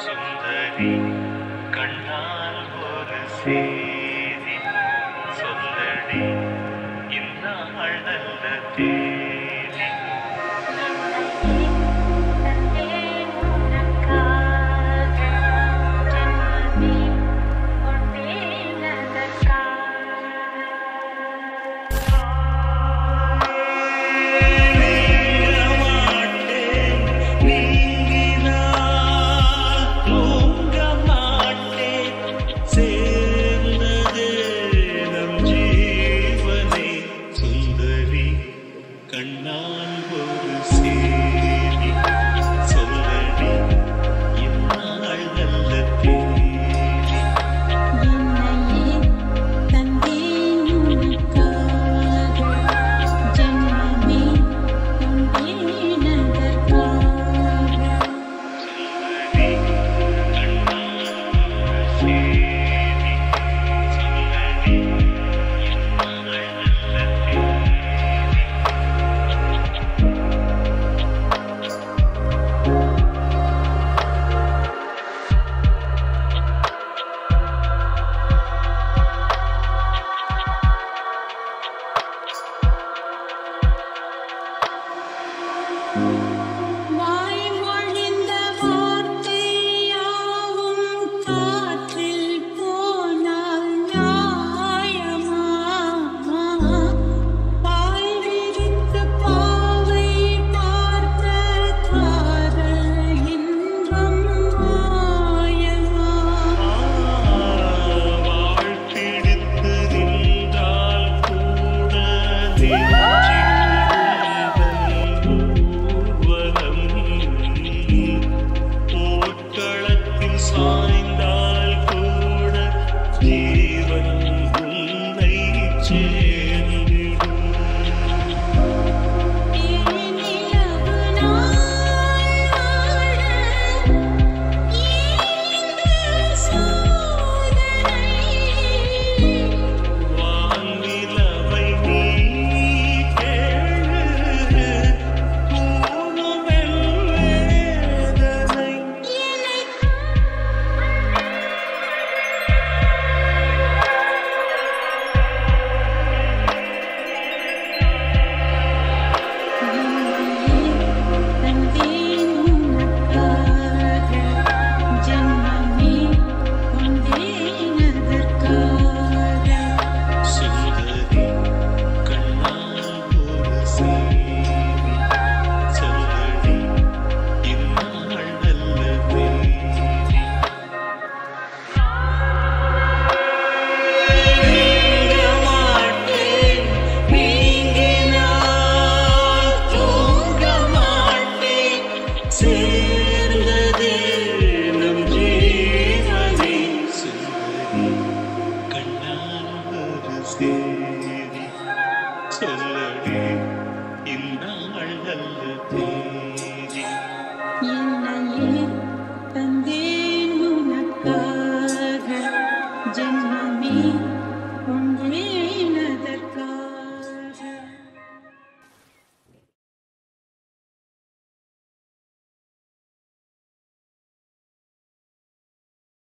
சுந்தரி கண்ணால் ஒரு சேதி சொல்லடி இந்நாள் நல்ல தேதி கண்ணால் ஒரு சேதி சொல்லடி இந்நாள் நல்ல தேதி சொல்லடி கண்ணால் ஒரு சேதி சொல்லடி இந்நாள் நல்ல தேதி வாய்மொழிந்த வார்த்தையாவும் காற்றில் போனால் நியாயமா பாய் விரித்து பாவை பார்த்த காதல் இன்பம் மாயமா வாழ்த்திடுத்து நின்றால் கூட போர்க்களத்தில் சாய்ந்தால் கூட ஜீவன் உன்னை சேர்ந்திடும் நிலவு நாள் வாழ இந்த சோதனை வானிலவை நீ கேளு பூணுமெல் வேதனை சுந்தரி கண்ணால் ஒரு சேதி சொல்லடி இந்நாள் நல்ல தேதி நீங்க மாட்டேன் நீங்கினால் தூங்க மாட்டேன் சேர்ந்ததே நம் ஜீவனே சுந்தரி கண்ணால் ஒரு சேதி சொல்லடி இந்நாள் நல்ல தேதி